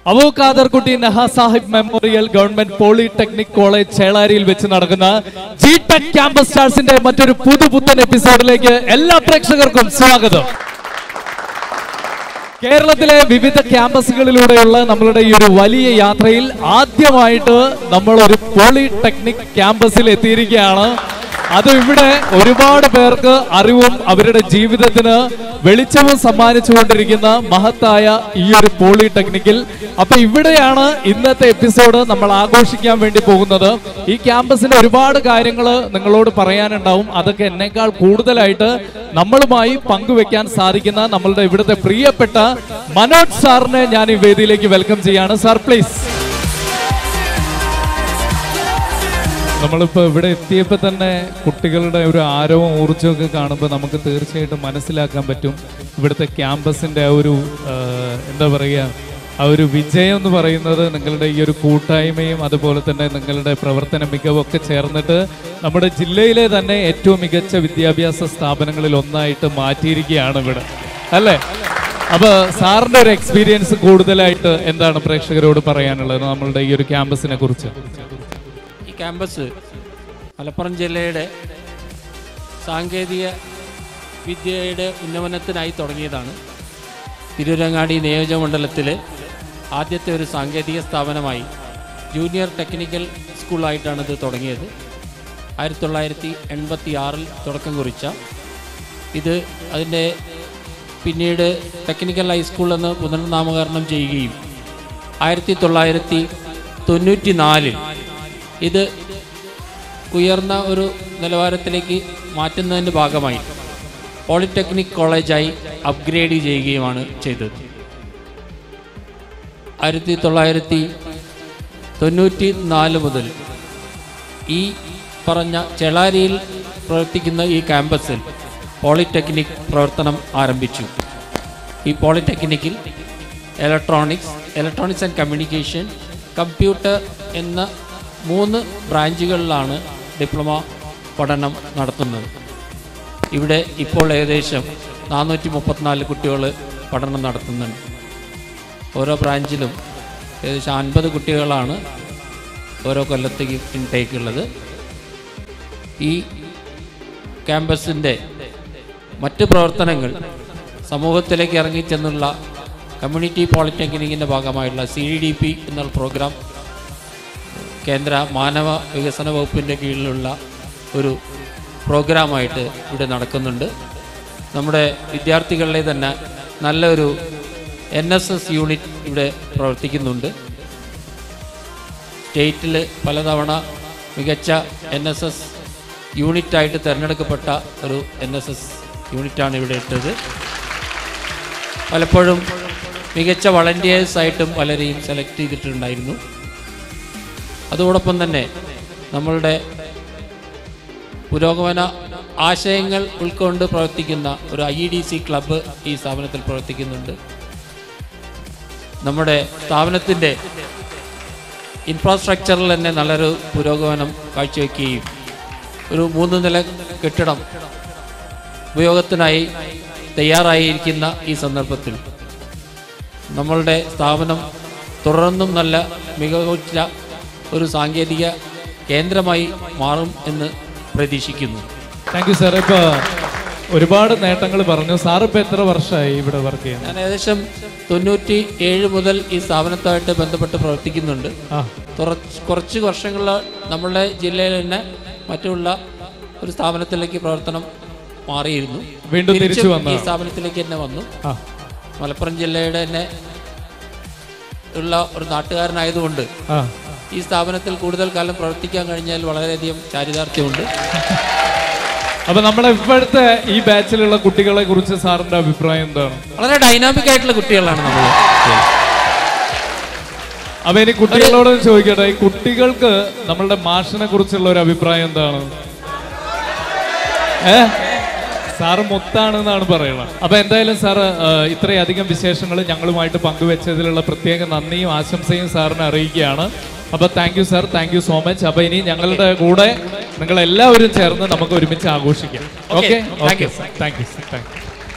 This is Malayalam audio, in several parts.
Abu Khaderkutty Naha Sahib memorial government polytechnic college ചേളാരിയിൽ വെച്ച് നടക്കുന്ന ജി ടെക് ക്യാമ്പസ് സ്റ്റാർസിന്റെ മറ്റൊരു പുതുപുത്തൻ എപ്പിസോഡിലേക്ക് എല്ലാ പ്രേക്ഷകർക്കും സ്വാഗതം കേരളത്തിലെ വിവിധ ക്യാമ്പസുകളിലൂടെയുള്ള നമ്മളുടെ ഈ ഒരു വലിയ യാത്രയിൽ ആദ്യമായിട്ട് നമ്മൾ ഒരു പോളിടെക്നിക് ക്യാമ്പസിൽ എത്തിയിരിക്കുകയാണ് അത് ഇവിടെ ഒരുപാട് പേർക്ക് അറിവും അവരുടെ ജീവിതത്തിന് വെളിച്ചവും സമ്മാനിച്ചുകൊണ്ടിരിക്കുന്ന മഹത്തായ ഈ ഒരു പോളിടെക്നിക്കിൽ അപ്പൊ ഇവിടെയാണ് ഇന്നത്തെ എപ്പിസോഡ് നമ്മൾ ആഘോഷിക്കാൻ വേണ്ടി പോകുന്നത് ഈ ക്യാമ്പസിന്റെ ഒരുപാട് കാര്യങ്ങൾ നിങ്ങളോട് പറയാനുണ്ടാവും അതൊക്കെ എന്നേക്കാൾ കൂടുതലായിട്ട് നമ്മളുമായി പങ്കുവെക്കാൻ സാധിക്കുന്ന നമ്മളുടെ ഇവിടുത്തെ പ്രിയപ്പെട്ട മനോജ് സാറിനെ ഞാൻ ഈ വേദിയിലേക്ക് വെൽക്കം ചെയ്യാണ് സാർ പ്ലീസ് നമ്മളിപ്പോ ഇവിടെ എത്തിയപ്പോ തന്നെ കുട്ടികളുടെ ഒരു ആരവം ഊർജ്ജവും ഒക്കെ കാണുമ്പോൾ നമുക്ക് തീർച്ചയായിട്ടും മനസ്സിലാക്കാൻ പറ്റും ഇവിടുത്തെ ക്യാമ്പസിന്റെ ആ ഒരു ആ, എന്താ പറയുക ആ ഒരു വിജയം എന്ന് പറയുന്നത് നിങ്ങളുടെ ഈ ഒരു കൂട്ടായ്മയും അതുപോലെ തന്നെ നിങ്ങളുടെ പ്രവർത്തന മികവൊക്കെ ചേർന്നിട്ട് നമ്മുടെ ജില്ലയിലെ തന്നെ ഏറ്റവും മികച്ച വിദ്യാഭ്യാസ സ്ഥാപനങ്ങളിൽ ഒന്നായിട്ട് മാറ്റിയിരിക്കുകയാണ് ഇവിടെ അല്ലേ അപ്പൊ സാറിന്റെ ഒരു എക്സ്പീരിയൻസ് കൂടുതലായിട്ട് എന്താണ് പ്രേക്ഷകരോട് പറയാനുള്ളത് നമ്മളുടെ ഈ ഒരു ക്യാമ്പസിനെ കുറിച്ച് ഈ ക്യാമ്പസ് മലപ്പുറം ജില്ലയുടെ സാങ്കേതിക വിദ്യയുടെ ഉന്നമനത്തിനായി തുടങ്ങിയതാണ് തിരൂരങ്ങാടി നിയോജകമണ്ഡലത്തിലെ ആദ്യത്തെ ഒരു സാങ്കേതിക സ്ഥാപനമായി ജൂനിയർ ടെക്നിക്കൽ സ്കൂളായിട്ടാണ് ഇത് തുടങ്ങിയത് ആയിരത്തി തൊള്ളായിരത്തി എൺപത്തി ആറിൽ തുടക്കം കുറിച്ച ഇത് അതിൻ്റെ പിന്നീട് ടെക്നിക്കൽ ഹൈസ്കൂൾ എന്ന് പുനർനാമകരണം ചെയ്യുകയും ആയിരത്തി തൊള്ളായിരത്തി തൊണ്ണൂറ്റി നാലിൽ ഇത് ഉയർന്ന ഒരു നിലവാരത്തിലേക്ക് മാറ്റുന്നതിൻ്റെ ഭാഗമായി പോളിടെക്നിക് കോളേജായി അപ്ഗ്രേഡ് ചെയ്യുകയുമാണ് ചെയ്തത് ആയിരത്തി തൊള്ളായിരത്തി തൊണ്ണൂറ്റി നാല് മുതൽ ഈ പറഞ്ഞ ചെളാരിയിൽ പ്രവർത്തിക്കുന്ന ഈ ക്യാമ്പസിൽ പോളിടെക്നിക് പ്രവർത്തനം ആരംഭിച്ചു ഈ പോളിടെക്നിക്കിൽ electronics electronics and communication computer എന്ന മൂന്ന് ബ്രാഞ്ചുകളിലാണ് ഡിപ്ലോമ പഠനം നടത്തുന്നത് ഇവിടെ ഇപ്പോൾ ഏകദേശം നാനൂറ്റി മുപ്പത്തിനാല് കുട്ടികൾ പഠനം നടത്തുന്നുണ്ട് ഓരോ ബ്രാഞ്ചിലും ഏകദേശം അൻപത് കുട്ടികളാണ് ഓരോ കൊല്ലത്തേക്ക് ഇൻടേക്ക് ഉള്ളത് ഈ ക്യാമ്പസിൻ്റെ മറ്റ് പ്രവർത്തനങ്ങൾ സമൂഹത്തിലേക്ക് ഇറങ്ങിച്ചെന്നുള്ള കമ്മ്യൂണിറ്റി പോളിടെക്നിക്കിൻ്റെ ഭാഗമായുള്ള സി ഡി പി എന്നുള്ള പ്രോഗ്രാം കേന്ദ്ര മാനവ വികസന വകുപ്പിൻ്റെ കീഴിലുള്ള ഒരു പ്രോഗ്രാമായിട്ട് ഇവിടെ നടക്കുന്നുണ്ട് നമ്മുടെ വിദ്യാർത്ഥികളിലെ തന്നെ നല്ലൊരു എൻ എസ് എസ് യൂണിറ്റ് ഇവിടെ പ്രവർത്തിക്കുന്നുണ്ട് സ്റ്റേറ്റിൽ പലതവണ മികച്ച എൻ എസ് എസ് യൂണിറ്റായിട്ട് തിരഞ്ഞെടുക്കപ്പെട്ട ഒരു എൻ എസ് എസ് യൂണിറ്റാണ് ഇവിടെ ഇട്ടത് പലപ്പോഴും മികച്ച വളണ്ടിയേഴ്സായിട്ടും പലരെയും സെലക്ട് ചെയ്തിട്ടുണ്ടായിരുന്നു അതോടൊപ്പം തന്നെ നമ്മളുടെ പുരോഗമന ആശയങ്ങൾ ഉൾക്കൊണ്ട് പ്രവർത്തിക്കുന്ന ഒരു ഐ ഡി സി ക്ലബ്ബ് ഈ സ്ഥാപനത്തിൽ പ്രവർത്തിക്കുന്നുണ്ട് നമ്മുടെ സ്ഥാപനത്തിൻ്റെ ഇൻഫ്രാസ്ട്രക്ചറിൽ തന്നെ നല്ലൊരു പുരോഗമനം കാഴ്ചവെക്കുകയും ഒരു മൂന്ന് നില കെട്ടിടം ഉപയോഗത്തിനായി തയ്യാറായിരിക്കുന്ന ഈ സന്ദർഭത്തിൽ നമ്മളുടെ സ്ഥാപനം തുടർന്നും നല്ല മികവുറ്റ ഒരു സാങ്കേതിക കേന്ദ്രമായി മാറും എന്ന് പ്രതീക്ഷിക്കുന്നു താങ്ക് യു സാർ ഇപ്പൊ ഒരുപാട് നേട്ടങ്ങൾ പറഞ്ഞു സാർ ഇപ്പൊ എത്ര വർഷമായി ഇവിടെ വർക്ക് ചെയ്യുന്നത് ഞാൻ ഏകദേശം തൊണ്ണൂറ്റി ഏഴ് മുതൽ ഈ സ്ഥാപനത്തുമായിട്ട് ബന്ധപ്പെട്ട് പ്രവർത്തിക്കുന്നുണ്ട് ആ കുറച്ച് കുറച്ച് വർഷങ്ങൾ നമ്മളുടെ ജില്ലയിൽ തന്നെ മറ്റുള്ള ഒരു സ്ഥാപനത്തിലേക്ക് പ്രവർത്തനം മാറിയിരുന്നു വീണ്ടും തിരിച്ചു തിരിച്ചും വന്നതാണ്. ഈ സ്ഥാപനത്തിലേക്ക് തന്നെ വന്നു ആ മലപ്പുറം ജില്ലയുടെ തന്നെ ഉള്ള ഒരു നാട്ടുകാരനായതുകൊണ്ട് ആ ഈ സ്ഥാപനത്തിൽ കൂടുതൽ കാലം പ്രവർത്തിക്കാൻ കഴിഞ്ഞാൽ വളരെയധികം ചാരിതാർത്ഥ്യമുണ്ട് അപ്പൊ നമ്മുടെ ഇപ്പോഴത്തെ ഈ ബാച്ചിലുള്ള കുട്ടികളെ കുറിച്ച് സാറിന്റെ അഭിപ്രായം എന്താണ് വളരെ ഡൈനാമിക് ആയിട്ടുള്ള കുട്ടികളാണ് നമ്മൾ അപ്പൊ ഇനി കുട്ടികളോട് ചോദിക്കട്ടെ ഈ കുട്ടികൾക്ക് നമ്മളുടെ മാഷിനെ കുറിച്ചുള്ള ഒരു അഭിപ്രായം എന്താണ് ഏ സാറ് മുത്താണെന്നാണ് പറയുന്നത് അപ്പൊ എന്തായാലും സാറ് ആ, ഇത്രയധികം വിശേഷങ്ങൾ ഞങ്ങളുമായിട്ട് പങ്കുവെച്ചതിലുള്ള പ്രത്യേക നന്ദിയും ആശംസയും സാറിനെ അറിയിക്കുകയാണ് അപ്പൊ thank you sir thank you so much അപ്പൊ ഇനി ഞങ്ങളുടെ കൂടെ നിങ്ങൾ എല്ലാവരും ചേർന്ന് നമുക്ക് ഒരുമിച്ച് ആഘോഷിക്കാം okay thank you. Thank you thank you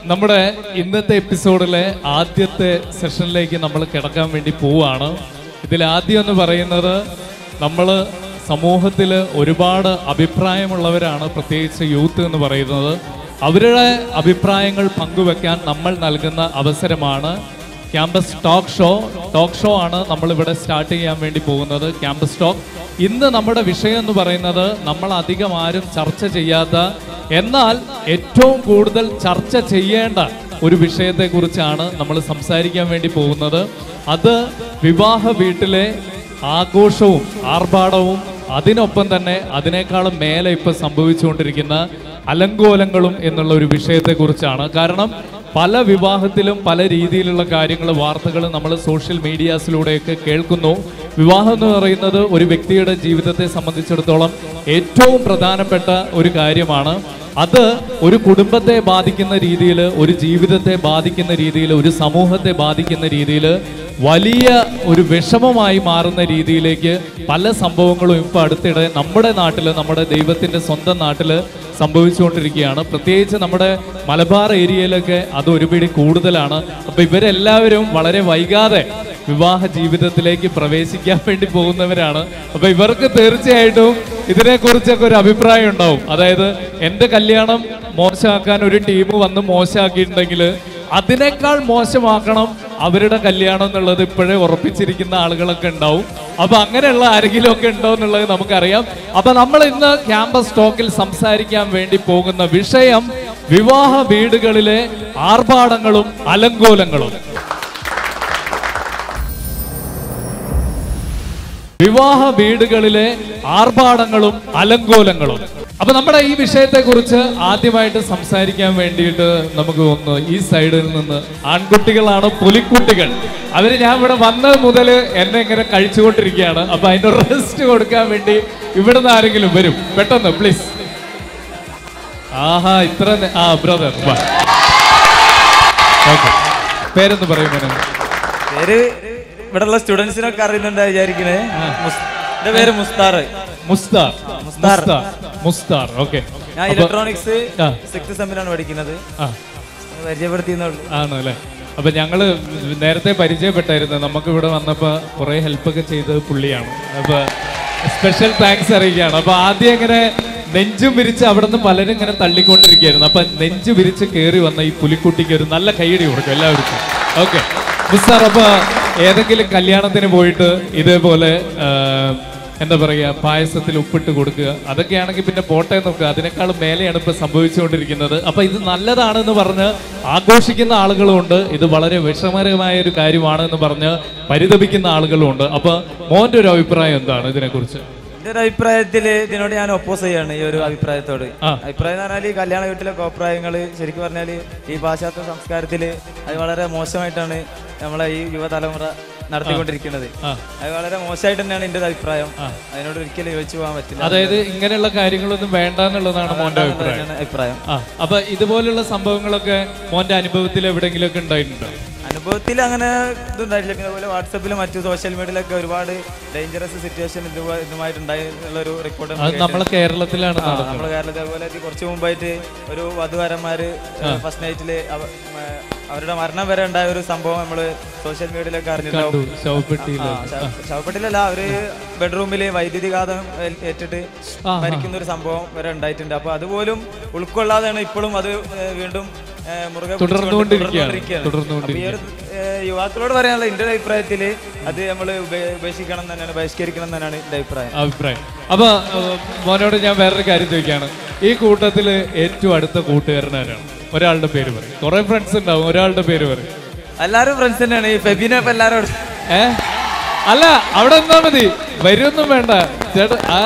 നമ്മുടെ ഇന്നത്തെ എപ്പിസോഡിലെ ആദ്യത്തെ സെഷനിലേക്ക് നമ്മൾ കിടക്കാൻ വേണ്ടി പോവുകയാണ് ഇതിൽ ആദ്യം എന്ന് പറയുന്നത് നമ്മൾ സമൂഹത്തിൽ ഒരുപാട് അഭിപ്രായമുള്ളവരാണ് പ്രത്യേകിച്ച് യൂത്ത് എന്ന് പറയുന്നത് അവരുടെ അഭിപ്രായങ്ങൾ പങ്കുവെക്കാൻ നമ്മൾ നൽകുന്ന അവസരമാണ് campus talk show talk show ആണ് നമ്മളിവിടെ സ്റ്റാർട്ട് ചെയ്യാൻ വേണ്ടി പോകുന്നത് ക്യാമ്പസ് ടോക്ക് ഇന്ന് നമ്മുടെ വിഷയം എന്ന് പറയുന്നത് നമ്മൾ അധികം ആരും ചർച്ച ചെയ്യാത്ത എന്നാൽ ഏറ്റവും കൂടുതൽ ചർച്ച ചെയ്യേണ്ട ഒരു വിഷയത്തെക്കുറിച്ചാണ് നമ്മൾ സംസാരിക്കാൻ വേണ്ടി പോകുന്നത് അത് വിവാഹ വീട്ടിലെ ആഘോഷവും ആർഭാടവും അതിനൊപ്പം തന്നെ അതിനേക്കാളും മേലെ ഇപ്പൊ സംഭവിച്ചുകൊണ്ടിരിക്കുന്ന അലങ്കോലങ്ങളും എന്നുള്ള ഒരു വിഷയത്തെക്കുറിച്ചാണ് കാരണം പല വിവാഹത്തിലും പല രീതിയിലുള്ള കാര്യങ്ങൾ വാർത്തകൾ നമ്മൾ സോഷ്യൽ മീഡിയാസിലൂടെയൊക്കെ കേൾക്കുന്നു വിവാഹം എന്ന് പറയുന്നത് ഒരു വ്യക്തിയുടെ ജീവിതത്തെ സംബന്ധിച്ചിടത്തോളം ഏറ്റവും പ്രധാനപ്പെട്ട ഒരു കാര്യമാണ് അത് ഒരു കുടുംബത്തെ ബാധിക്കുന്ന രീതിയിൽ ഒരു ജീവിതത്തെ ബാധിക്കുന്ന രീതിയിൽ ഒരു സമൂഹത്തെ ബാധിക്കുന്ന രീതിയിൽ വലിയ ഒരു വിഷമമായി മാറുന്ന രീതിയിലേക്ക് പല സംഭവങ്ങളും ഇപ്പൊ അടുത്തിടെ നമ്മുടെ നാട്ടിൽ നമ്മുടെ ദൈവത്തിന്റെ സ്വന്തം നാട്ടിൽ സംഭവിച്ചുകൊണ്ടിരിക്കുകയാണ് പ്രത്യേകിച്ച് നമ്മുടെ മലബാർ ഏരിയയിലൊക്കെ അത് ഒരുപിടി കൂടുതലാണ് അപ്പൊ ഇവരെല്ലാവരും വളരെ വൈകാതെ വിവാഹ ജീവിതത്തിലേക്ക് പ്രവേശിക്കാൻ വേണ്ടി പോകുന്നവരാണ് അപ്പൊ ഇവർക്ക് തീർച്ചയായിട്ടും ഇതിനെക്കുറിച്ചൊക്കെ ഒരു അഭിപ്രായം ഉണ്ടാവും അതായത് എന്റെ കല്യാണം മോശമാക്കാൻ ഒരു ടീം വന്ന് മോശമാക്കിയിട്ടുണ്ടെങ്കിൽ അതിനേക്കാൾ മോശമാക്കണം അവരുടെ കല്യാണം എന്നുള്ളത് ഇപ്പോഴേ ഉറപ്പിച്ചിരിക്കുന്ന ആളുകളൊക്കെ ഉണ്ടാവും അപ്പൊ അങ്ങനെയുള്ള ആരെങ്കിലും ഒക്കെ ഉണ്ടോ എന്നുള്ളത് നമുക്കറിയാം അപ്പൊ നമ്മൾ ഇന്ന് ക്യാമ്പസ് ടോക്കിൽ സംസാരിക്കാൻ വേണ്ടി പോകുന്ന വിഷയം വിവാഹ വീടുകളിലെ ആർഭാടങ്ങളും അലങ്കോലങ്ങളും വിവാഹ വീടുകളിലെ ആർഭാടങ്ങളും അലങ്കോലങ്ങളും അപ്പൊ നമ്മുടെ ഈ വിഷയത്തെ കുറിച്ച് ആദ്യമായിട്ട് സംസാരിക്കാൻ വേണ്ടിയിട്ട് നമുക്ക് ഒന്ന് ഈ സൈഡിൽ നിന്ന് ആൺകുട്ടികളാണ് പുലിക്കുട്ടികൾ അവര് ഞാൻ ഇവിടെ വന്നത് മുതൽ എന്നെ ഇങ്ങനെ കഴിച്ചുകൊണ്ടിരിക്കുകയാണ് അപ്പൊ അതിന്റെ റെസ്റ്റ് കൊടുക്കാൻ വേണ്ടി ഇവിടുന്ന് ആരെങ്കിലും വരും പെട്ടെന്ന് പ്ലീസ് ആഹാ ഇത്ര നേ- ആ ബ്രദർ ഓക്കെ പേരെന്ന് പറയുമ്പോൾ പേര് ഇവിടെയുള്ള സ്റ്റുഡൻസിനൊക്കെ അറിയുന്നുണ്ടാ വിചാരിക്കണേ മുസ്- എന്റെ പേര് മുസ്താർ മുസ്താർ മുസ്താർ. മുസ്താർ മുസ്താർ ഓക്കെ ഞാൻ ഇലക്ട്രോണിക്സ് ആ. സിക്സ് സെമ്മിലാണ് പഠിക്കുന്നത് ആ പരിചയപ്പെടുത്തിയെന്നുള്ളൂ ആണ് അല്ലേ അപ്പൊ ഞങ്ങള് നേരത്തെ പരിചയപ്പെട്ടായിരുന്നു നമുക്ക് ഇവിടെ വന്നപ്പോ കുറെ ഹെൽപ്പ് ഒക്കെ ചെയ്തത് പുള്ളിയാണ് അപ്പൊ സ്പെഷ്യൽ താങ്ക്സ് അറിയിക്കുകയാണ് അപ്പൊ ആദ്യം ഇങ്ങനെ നെഞ്ചും വിരിച്ച് അവിടെ നിന്ന് പലരും ഇങ്ങനെ തള്ളിക്കൊണ്ടിരിക്കുകയായിരുന്നു അപ്പൊ നെഞ്ചു വിരിച്ച് കയറി വന്ന ഈ പുലിക്കുട്ടിക്ക് ഒരു നല്ല കൈയടി കൊടുക്കും എല്ലാവർക്കും ഓക്കെ സാർ അപ്പൊ ഏതെങ്കിലും കല്യാണത്തിന് പോയിട്ട് ഇതേപോലെ ആ, എന്താ പറയുക പായസത്തിൽ ഉപ്പിട്ട് കൊടുക്കുക അതൊക്കെയാണെങ്കിൽ പിന്നെ പോട്ടെ നോക്കുക അതിനേക്കാളും മേലെയാണ് ഇപ്പൊ സംഭവിച്ചുകൊണ്ടിരിക്കുന്നത് അപ്പൊ ഇത് നല്ലതാണെന്ന് പറഞ്ഞ് ആഘോഷിക്കുന്ന ആളുകളുമുണ്ട് ഇത് വളരെ വിഷമകരമായ ഒരു കാര്യമാണെന്ന് പറഞ്ഞ് പരിതപിക്കുന്ന ആളുകളുമുണ്ട് അപ്പൊ മോന്റെ ഒരു അഭിപ്രായം എന്താണ് ഇതിനെക്കുറിച്ച് എന്റെ ഒരു അഭിപ്രായത്തിൽ ഇതിനോട് ഞാൻ ഒപ്പോസ് ചെയ്യാണ് ഈ ഒരു അഭിപ്രായത്തോട് ആ. അഭിപ്രായം എന്ന് പറഞ്ഞാൽ ഈ കല്യാണ വീട്ടിലെ കോപ്രായങ്ങൾ ശരിക്കും പറഞ്ഞാൽ ഈ പാശ്ചാത്യ സംസ്കാരത്തിൽ അത് വളരെ മോശമായിട്ടാണ് നമ്മളെ ഈ യുവതലമുറ നടത്തിക്കൊണ്ടിരിക്കുന്നത് ആ. അത് വളരെ മോശമായിട്ട് തന്നെയാണ് എന്റെ ഒരു അഭിപ്രായം അതിനോട് ഒരിക്കലും യോജിച്ചു പോകാൻ പറ്റില്ല അതായത് ഇങ്ങനെയുള്ള കാര്യങ്ങളൊന്നും വേണ്ട എന്നുള്ളതാണ് മോന്റെ അഭിപ്രായം അതാണ് അഭിപ്രായം ആ അപ്പൊ ഇതുപോലുള്ള സംഭവങ്ങളൊക്കെ മോന്റെ അനുഭവത്തിൽ എവിടെയെങ്കിലുമൊക്കെ ഉണ്ടായിട്ടുണ്ടോ അനുഭവത്തിൽ അങ്ങനെ ഇതുണ്ടായിട്ടില്ല പിന്നെ അതുപോലെ വാട്സപ്പിലും മറ്റു സോഷ്യൽ മീഡിയയിലൊക്കെ ഒരുപാട് ഡേഞ്ചറസ് സിറ്റുവേഷൻ ഇതുമായി ഇതുമായിട്ടുണ്ടായിട്ടുള്ള ഒരു റിപ്പോർട്ട് അത് നമ്മളെ കേരളത്തിലാണ് നടന്നത് നമ്മുടെ കേരളത്തിൽ അതുപോലെ ഇത് കുറച്ച് മുമ്പായിട്ട് ഒരു വധുവരന്മാര് ഫസ്റ്റ് നൈറ്റില് അവരുടെ മരണം വരെ ഉണ്ടായ ഒരു സംഭവം നമ്മള് സോഷ്യൽ മീഡിയയിലൊക്കെ അറിഞ്ഞിട്ടുണ്ടാവും കണ്ടു ശവപ്പെട്ടിയില് ആ, ശവ- ശവപ്പെട്ടിലല്ല അവര് ബെഡ്റൂമില് വൈദ്യുതി ഘാതം ഏൽ- ഏറ്റിട്ട് ആ, മരിക്കുന്ന ഒരു സംഭവം വരെ ഉണ്ടായിട്ടുണ്ട് അപ്പൊ അതുപോലും ഉൾക്കൊള്ളാതെയാണ് ഇപ്പോഴും അത് ഏ, വീണ്ടും ഏ, മുറുകെ പിടിച്ചുകൊണ്ട് തുടർന്നുകൊണ്ടിരിക്കുകയാണ്. തുടർന്നുകൊണ്ടിരിക്കുകയാണ്. തുടർന്നുകൊണ്ടിരിക്കുകയാണ്. അപ്പൊ ഈ ഒരു ഏ, യുവാക്കളോട് പറയാനുള്ള എന്റെ അഭിപ്രായത്തില് അത് നമ്മൾ ഉപേക്ഷിക്കണം തന്നെയാണ് ബഹിഷ്കരിക്കണം തന്നെയാണ് എന്റെ അഭിപ്രായം അഭിപ്രായം അപ്പൊ ഏഹ്, മോനോട് ഞാൻ വേറൊരു കാര്യം ചോദിക്കുകയാണ് ഈ കൂട്ടത്തില് ഏറ്റവും അടുത്ത കൂട്ടുകാരനാരാണ് ഒരാളുടെ പേര് പറയും കുറെ ഫ്രണ്ട്സ് ഉണ്ടാവും ഒരാളുടെ പേര് പറയും എല്ലാരും ഫ്രണ്ട്സ് തന്നെയാണ് ഈ ഫെബിനെ ഇപ്പൊ എല്ലാരോടും ഏ അല്ല അവിടെ നിന്നാ മതി വരുമൊന്നും വേണ്ട ചേട്ടാ ആ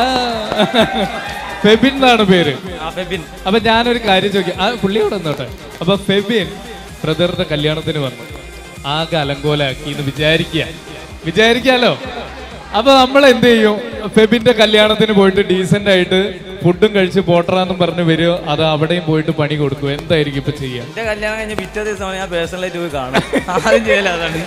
ഫെബിൻ എന്നാണ് പേര് ആ ഫെബിൻ അപ്പൊ ഞാനൊരു കാര്യം ചോദിക്കാം ആ പുള്ളി അവിടെ നിന്നോട്ടെ അപ്പൊ ഫെബിൻ ബ്രദറിന്റെ കല്യാണത്തിന് വന്നു ആകെ അലങ്കോലാക്കി എന്ന് വിചാരിക്കുക വിചാരിക്കാലോ അപ്പൊ നമ്മൾ എന്ത് ചെയ്യും ഫെബിന്റെ കല്യാണത്തിന് പോയിട്ട് ഡീസന്റ് ആയിട്ട് ഫുഡും കഴിച്ച് പോട്ടറാന്നും പറഞ്ഞ് വരുമോ അത് അവിടെയും പോയിട്ട് പണി കൊടുക്കും എന്തായിരിക്കും ഇപ്പൊ ചെയ്യുക എന്റെ കല്യാണം കഴിഞ്ഞ പിറ്റേ ദിവസമാണ് ഞാൻ പേഴ്സണലായിട്ട് പോയി കാണും ആദ്യം ചെയ്യല അതാണ്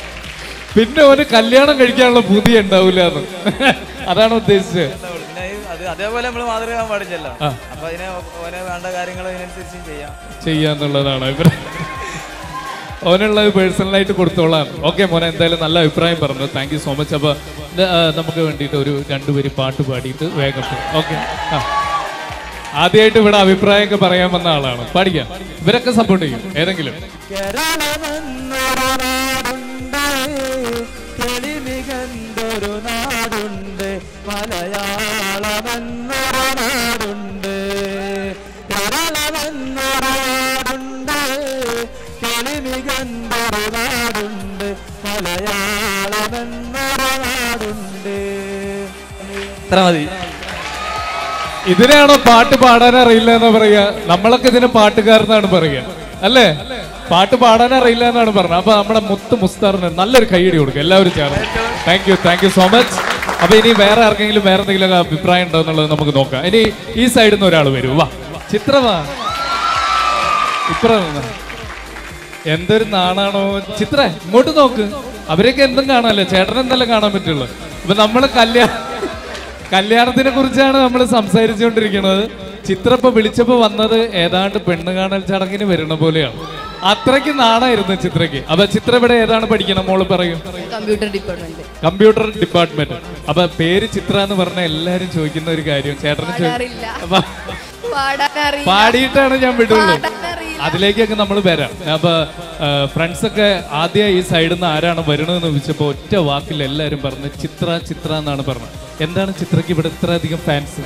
പിന്നെ ഒരു കല്യാണം കഴിക്കാനുള്ള ബുദ്ധി ഉണ്ടാവില്ല എന്ന് അതാണ് ഉദ്ദേശിച്ചത് പിന്നെ ഈ അത് അതേപോലെ നമ്മൾ മാതൃകയാവാൻ പാടില്ലല്ലോ ആ. അപ്പൊ അതിനെ ഓനെ വേണ്ട കാര്യങ്ങൾ അതിനനുസരിച്ച് ചെയ്യാം ചെയ്യാന്നുള്ളതാണ് അഭിപ്രായം അവനുള്ളത് പേഴ്സണലായിട്ട് കൊടുത്തോളാം ഓക്കെ മോനെ എന്തായാലും നല്ല അഭിപ്രായം പറഞ്ഞു താങ്ക് യു സോ മച്ച് അപ്പോൾ നമുക്ക് വേണ്ടിയിട്ട് ഒരു രണ്ടുപേര് പാട്ട് പാടിയിട്ട് വേഗം ഓക്കെ ആ ആദ്യമായിട്ട് ഇവിടെ അഭിപ്രായമൊക്കെ പറയാൻ വന്ന ആളാണ് പാടിക്കാം ഇവരൊക്കെ സപ്പോർട്ട് ചെയ്യും ഏതെങ്കിലും കേരളമെന്നൊരു നാടുണ്ട് തെളിമികന്തൊരു നാടുണ്ട് മലയാളമെന്നൊരു നാടുണ്ട് കേരളമെന്നൊരു നാടുണ്ട് തെളിമികന്തൊരു നാടുണ്ട് മലയാളമെന്നൊരു നാടുണ്ട് ഇത്ര മതി ഇതിനാണോ പാട്ട് പാടാൻ അറിയില്ല എന്ന് പറയാ നമ്മളൊക്കെ ഇതിന് പാട്ടുകാരെന്നാണ് പറയുക അല്ലേ പാട്ട് പാടാൻ അറിയില്ല എന്നാണ് പറഞ്ഞത് അപ്പൊ നമ്മുടെ മുത്ത് മുസ്താറിന് നല്ലൊരു കൈയടി കൊടുക്കുക എല്ലാവരും ചേർന്ന് thank you thank you so much അപ്പൊ ഇനി വേറെ ആർക്കെങ്കിലും വേറെ എന്തെങ്കിലും അഭിപ്രായം ഉണ്ടോ എന്നുള്ളത് നമുക്ക് നോക്കാം ഇനി ഈ സൈഡിൽ നിന്ന് ഒരാൾ വരൂ വാ ചിത്രമാ ഇപ്പുറം നിന്ന്. എന്തൊരു നാണാണോ ചിത്ര ഇങ്ങോട്ട് നോക്ക് അവരൊക്കെ എന്തും കാണാല്ലേ ചേട്ടൻ എന്തെല്ലാം കാണാൻ പറ്റുള്ളൂ അപ്പൊ നമ്മള് കല്യാണം കല്യാണത്തിനെ കുറിച്ചാണ് നമ്മൾ സംസാരിച്ചുകൊണ്ടിരിക്കുന്നത് ചിത്ര ഇപ്പൊ വിളിച്ചപ്പോ വന്നത് ഏതാണ്ട് പെണ്ണ് കാണൽ ചടങ്ങിന് വരുന്ന പോലെയാണ് അത്രയ്ക്ക് നാണായിരുന്നു ചിത്രയ്ക്ക് അപ്പൊ ചിത്ര ഇവിടെ ഏതാണ് പഠിക്കണം മോള് പറയും കമ്പ്യൂട്ടർ ഡിപ്പാർട്ട്മെന്റ് കമ്പ്യൂട്ടർ ഡിപ്പാർട്ട്മെന്റ് അപ്പൊ പേര് ചിത്ര എന്ന് പറഞ്ഞ എല്ലാരും ചോദിക്കുന്ന ഒരു കാര്യം ചേട്ടന് ചോ- പാടാറില്ല. അപ്പൊ പാടാനറിയില്ല പാടിയിട്ടാണ് ഞാൻ വിടുള്ളൂ പാടാനറിയില്ല അതിലേക്കൊക്കെ നമ്മൾ വരാം അപ്പൊ ഫ്രണ്ട്സ് ഒക്കെ ആദ്യം ഈ സൈഡിൽ നിന്ന് ആരാണ് വരുന്നതെന്ന് ചോദിച്ചപ്പോ ഒറ്റ വാക്കിൽ എല്ലാരും പറഞ്ഞു ചിത്ര ചിത്ര എന്നാണ് പറഞ്ഞത് എന്താണ് ചിത്രക്ക് ഇവിടെ ഇത്ര അധികം ഫാൻസ്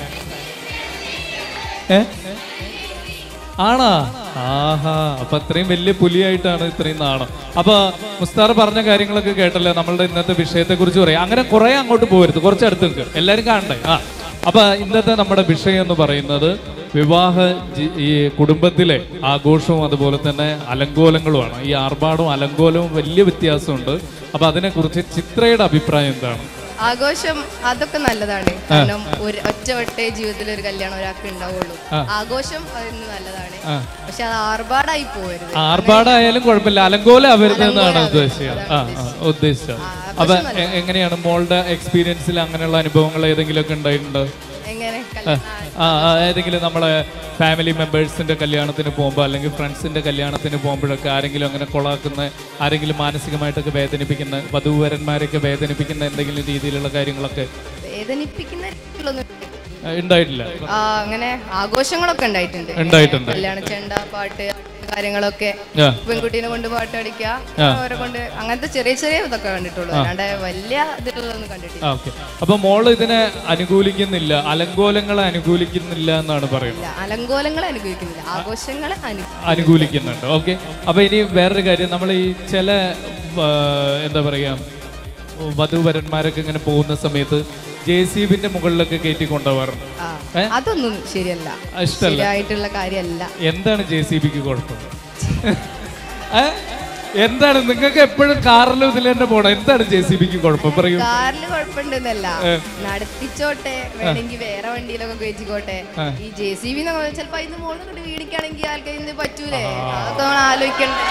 ഏ ആണാ ആഹാ അപ്പൊ അത്രയും വലിയ പുലിയായിട്ടാണ് ഇത്രയും നാണം അപ്പൊ മുസ്താർ പറഞ്ഞ കാര്യങ്ങളൊക്കെ കേട്ടല്ലോ നമ്മളുടെ ഇന്നത്തെ വിഷയത്തെ കുറിച്ച് പറയാം അങ്ങനെ കുറെ അങ്ങോട്ട് പോകരുത് കുറച്ച് അടുത്ത് നിൽക്കുക എല്ലാരും കാണണ്ടേ ആ അപ്പൊ ഇന്നത്തെ നമ്മുടെ വിഷയം എന്ന് പറയുന്നത് വിവാഹ ജി- ഈ കുടുംബത്തിലെ ആഘോഷവും അതുപോലെ തന്നെ അലങ്കോലങ്ങളുമാണ് ഈ ആർഭാടവും അലങ്കോലവും വലിയ വ്യത്യാസമുണ്ട് അപ്പൊ അതിനെക്കുറിച്ച് ചിത്രയുടെ അഭിപ്രായം എന്താണ് ആഘോഷം അതൊക്കെ നല്ലതാണ് കാരണം ഒരു ഒറ്റ വട്ടേ ജീവിതത്തിൽ ഒരു കല്യാണം ഒരാൾക്ക് ഉണ്ടാവുള്ളൂ ആഘോഷം അതിന് നല്ലതാണ് പക്ഷെ അത് ആർഭാടായി പോകരുത് ആർഭാടായാലും കുഴപ്പമില്ല അലങ്കോലം അവരുതെന്നാണ് ഉദ്ദേശിച്ചത് ആ ആ, ഉദ്ദേശിച്ചത് അപ്പൊ എ- എങ്ങനെയാണ് മോളുടെ എക്സ്പീരിയൻസിൽ അങ്ങനെയുള്ള അനുഭവങ്ങൾ ഏതെങ്കിലും ഒക്കെ ഉണ്ടായിട്ടുണ്ടോ എങ്ങനെ കല്യാണം ആ ആ, ഏതെങ്കിലും നമ്മളെ ഫാമിലി മെമ്പേഴ്സിന്റെ കല്യാണത്തിന് പോകുമ്പോൾ അല്ലെങ്കിൽ ഫ്രണ്ട്സിന്റെ കല്യാണത്തിന് പോകുമ്പോഴൊക്കെ ആരെങ്കിലും അങ്ങനെ കൊളാക്കുന്ന ആരെങ്കിലും മാനസികമായിട്ടൊക്കെ വേദനിപ്പിക്കുന്ന വധൂവരന്മാരെയൊക്കെ വേദനിപ്പിക്കുന്ന എന്തെങ്കിലും രീതിയിലുള്ള കാര്യങ്ങളൊക്കെ വേദനിപ്പിക്കുന്ന രീതിയിലൊന്നും ആ, ഉണ്ടായിട്ടില്ല ആ, അങ്ങനെ ആഘോഷങ്ങളൊക്കെ ഉണ്ടായിട്ടുണ്ട് ഉണ്ടായിട്ടുണ്ട് കല്യാണ ചെണ്ട പാട്ട് കാര്യങ്ങളൊക്കെ ആ. പെൺകുട്ടീനെ കൊണ്ട് പാട്ട് അടിക്കുക അവരെ കൊണ്ട് അങ്ങനത്തെ ചെറിയ ചെറിയ ഇതൊക്കെ കണ്ടിട്ടുള്ളൂ അല്ലാണ്ട് വലിയ ഇതിലുള്ളതൊന്നും കണ്ടിട്ടില്ല ആ ഓക്കെ അപ്പൊ മോള് ഇതിനെ അനുകൂലിക്കുന്നില്ല അലങ്കോലങ്ങളെ അനുകൂലിക്കുന്നില്ല എന്നാണ് പറയുന്നത് ഇല്ല, അലങ്കോലങ്ങളെ അനുഭവിക്കുന്നില്ല ആഘോഷങ്ങളെ അനു അനുകൂലിക്കുന്നുണ്ട് ഓക്കെ അപ്പൊ ഇനി വേറൊരു കാര്യം നമ്മൾ ഈ ചില ആ, എന്താ പറയാ വധുവരന്മാരൊക്കെ ഇങ്ങനെ പോകുന്ന സമയത്ത് ജെ സി ബിന്റെ മുകളിലൊക്കെ കയറ്റി കൊണ്ടുപോകാറുണ്ട് ആ, ഏ? അതൊന്നും ശരിയല്ല ആ, ഇഷ്ടല്ല ശരിയായിട്ടുള്ള കാര്യമല്ല എന്താണ് ജെ സി ബിക്ക് കുഴപ്പം ഏ? എന്താണ് നിങ്ങൾക്ക് എപ്പോഴും കാറിലും ഇതിൽ തന്നെ പോണം എന്താണ് ജെ സി ബിക്ക് കുഴപ്പം പറയൂ കാറിൽ കുഴപ്പമുണ്ടെന്നല്ല നടത്തിച്ചോട്ടെ വേണമെങ്കിൽ വേറെ വണ്ടിയിലൊക്കെ കയറ്റിക്കോട്ടെ ഈ ജെ സി ബി ചിലപ്പോ ഇന്ന് മോളിൽ കൊണ്ട് വീടിക്കാണെങ്കിൽ ആൾക്കാർ ഇന്ന് പറ്റൂലേ അതൊക്കെ നമ്മൾ ആലോചിക്കണ്ടേ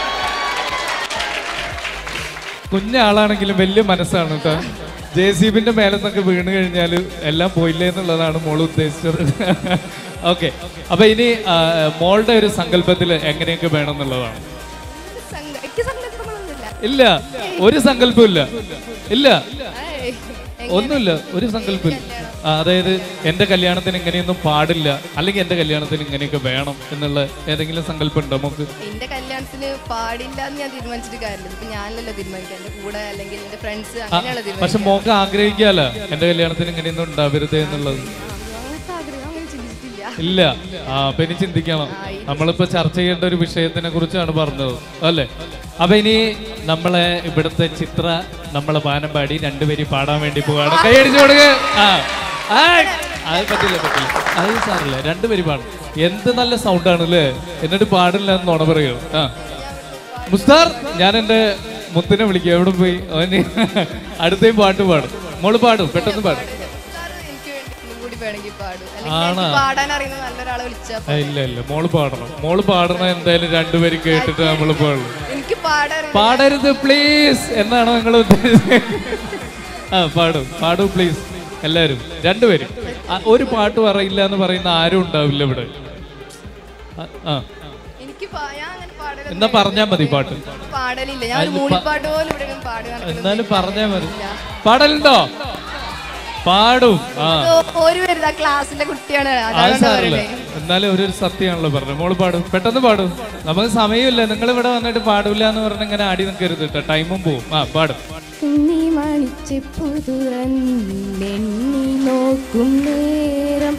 കുഞ്ഞാളാണെങ്കിലും വലിയ മനസ്സാണ് കേട്ടോ ജെ സി ബിന്റെ മേലെ നിന്നൊക്കെ വീണ് കഴിഞ്ഞാൽ എല്ലാം പോയില്ലേ എന്നുള്ളതാണ് മോൾ ഉദ്ദേശിച്ചത് ഓക്കെ അപ്പൊ ഇനി ആ, മോളുടെ ഒരു സങ്കല്പത്തിൽ എങ്ങനെയൊക്കെ വേണം എന്നുള്ളതാണ് സങ്ക- എനിക്ക് സങ്കല്പങ്ങളൊന്നുമില്ല ഇല്ല ഒരു സങ്കല്പവും ഇല്ല ഇല്ല ഏയ്, ഒന്നുമില്ല ഒരു സങ്കല്പം ആ, അതായത് എന്റെ കല്യാണത്തിന് ഇങ്ങനെയൊന്നും പാടില്ല അല്ലെങ്കിൽ എന്റെ കല്യാണത്തിന് ഇങ്ങനെയൊക്കെ വേണം എന്നുള്ള ഏതെങ്കിലും സങ്കല്പം ഉണ്ടോ നമുക്ക് എന്റെ കല്യാണത്തിന് പാടില്ല എന്ന് ഞാൻ തീരുമാനിച്ചിട്ട് കാര്യമില്ല ഇപ്പൊ ഞാനല്ലോ തീരുമാനിക്കാം എന്റെ കൂടെ അല്ലെങ്കിൽ എന്റെ ഫ്രണ്ട്സ് അങ്ങനെയുള്ള പക്ഷെ തീരുമാനിക്കാം മോക്ക് ആഗ്രഹിക്കാലോ എന്റെ കല്യാണത്തിന് ഇങ്ങനെയൊന്നും ഉണ്ടാവരുത് എന്നുള്ളത് അങ്ങനത്തെ ആഗ്രഹം അങ്ങനെ ചിന്തിച്ചിട്ടില്ല ഇല്ല ആ അപ്പൊ ഇനി ചിന്തിക്കണം നമ്മളിപ്പോ ചർച്ച ചെയ്യേണ്ട ഒരു വിഷയത്തിനെ കുറിച്ചാണ് പറഞ്ഞത് അല്ലേ അപ്പൊ ഇനി നമ്മളെ ഇവിടുത്തെ ചിത്ര നമ്മളെ പാനം പാടി രണ്ടുപേരും പാടാൻ വേണ്ടി പോവാണ് കൈയടിച്ചു കൊടുക്ക ആ ആ, അത് പറ്റില്ല പറ്റില്ല അത് സാറില്ല രണ്ടുപേരും പാടും എന്ത് നല്ല സൗണ്ടാണ് അല്ലേ എന്നിട്ട് പാടില്ല എന്ന് നുണ പറയൂ ആ മുസ്താർ ഞാൻ എന്റെ മുത്തിനെ വിളിക്കും എവിടെ പോയി അവന് അടുത്തേം പാട്ട് പാടും മോള് പാടും പെട്ടെന്ന് പാടും സാറ് എനിക്ക് വേണ്ടി ഒന്നും കൂടി വേണമെങ്കിൽ പാടും അല്ലെങ്കിൽ ആണോ? എനിക്ക് പാടാൻ അറിയുന്ന നല്ലൊരാളെ വിളിച്ചാ ആ, ഇല്ല ഇല്ല മോള് പാടണം മോള് പാടണം എന്തായാലും രണ്ടുപേരും കേട്ടിട്ട് നമ്മൾ പാടുള്ളൂ എനിക്ക് പാടാൻ പാടരുത് പ്ലീസ് എന്നാണ് നിങ്ങൾ ഉദ്ദേശിച്ചത് ആ പാടും പാടൂ പ്ലീസ് എല്ലാവരും രണ്ടുപേരും ആ, ഒരു പാട്ട് പറയില്ല എന്ന് പറയുന്ന ആരും ഉണ്ടാവില്ല ഇവിടെ ആ, ആ എനിക്ക് പാ- ഞാൻ അങ്ങനെ പാടലൊന്നും എന്നാ പറഞ്ഞാ മതി പാട്ട് പാടലില്ല ഞാൻ ഒരു മൂളിപ്പാട്ട് പോലും ഇവിടെ ഒന്നും പാടി നടക്കുന്നത് എന്നാലും പറഞ്ഞാ മതി പാടലുണ്ടോ പാടും ആ ഒരു വരുന്ന ക്ലാസ്സിലെ കുട്ടിയാണ് അത് അതാണ് സാറില്ല പറയുന്നത് എന്നാലും ഒരു ഒരു സത്യമാണല്ലോ പറഞ്ഞത് മോള് പാടും പെട്ടെന്ന് പാടും നമുക്ക് സമയമില്ല നിങ്ങൾ ഇവിടെ വന്നിട്ട് പാടില്ല എന്ന് പറഞ്ഞ് ഇങ്ങനെ ആടി നിൽക്കരുത് കേട്ടോ ടൈമും പോവും ആ പാടും കുഞ്ഞി മണിച്ചെപ്പു തുറന്നെണ്ണി നോക്കും നേരം